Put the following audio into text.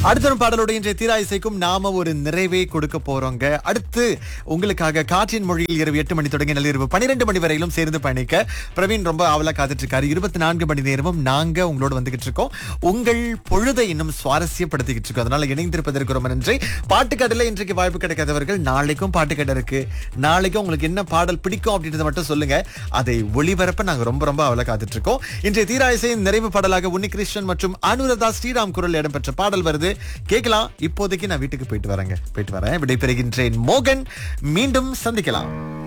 அடுத்த ஒரு பாடலோட இன்றைய தீரா இசைக்கும் நாம ஒரு நிறைவே கொடுக்க போறோங்க அடுத்து உங்களுக்காக காற்றின் மொழியில் இரவு எட்டு மணி தொடங்கி நள்ளிரவு பன்னிரெண்டு மணி வரையிலும் சேர்ந்து பயணிக்க பிரவீன் ரொம்ப ஆவலா காத்துட்டு இருக்காரு இருபத்தி நான்கு மணி நேரமும் நாங்க உங்களோட வந்துகிட்டு இருக்கோம் உங்கள் பொழுதை இன்னும் சுவாரஸ்யப்படுத்திக்கிட்டு இருக்கோம் அதனால இணைந்திருப்பதற்கு ரொம்ப நன்றி பாட்டு கடல இன்றைக்கு வாய்ப்பு கிடைக்காதவர்கள் நாளைக்கும் பாட்டு கடை இருக்கு நாளைக்கும் உங்களுக்கு என்ன பாடல் பிடிக்கும் அப்படின்றத மட்டும் சொல்லுங்க அதை ஒளிபரப்ப நாங்க ரொம்ப ரொம்ப அவளை காத்துட்டு இருக்கோம் இன்றைய தீரா இசையின் நிறைவு பாடலாக உன்னிகிருஷ்ணன் மற்றும் அனுரதா ஸ்ரீராம் குரல் இடம்பெற்ற பாடல் வருது கேட்கலாம் இப்போதைக்கு நான் வீட்டுக்கு போயிட்டு வரேங்க போயிட்டு வரேன் விடைபெறுகின்றேன் மோகன் மீண்டும் சந்திக்கலாம்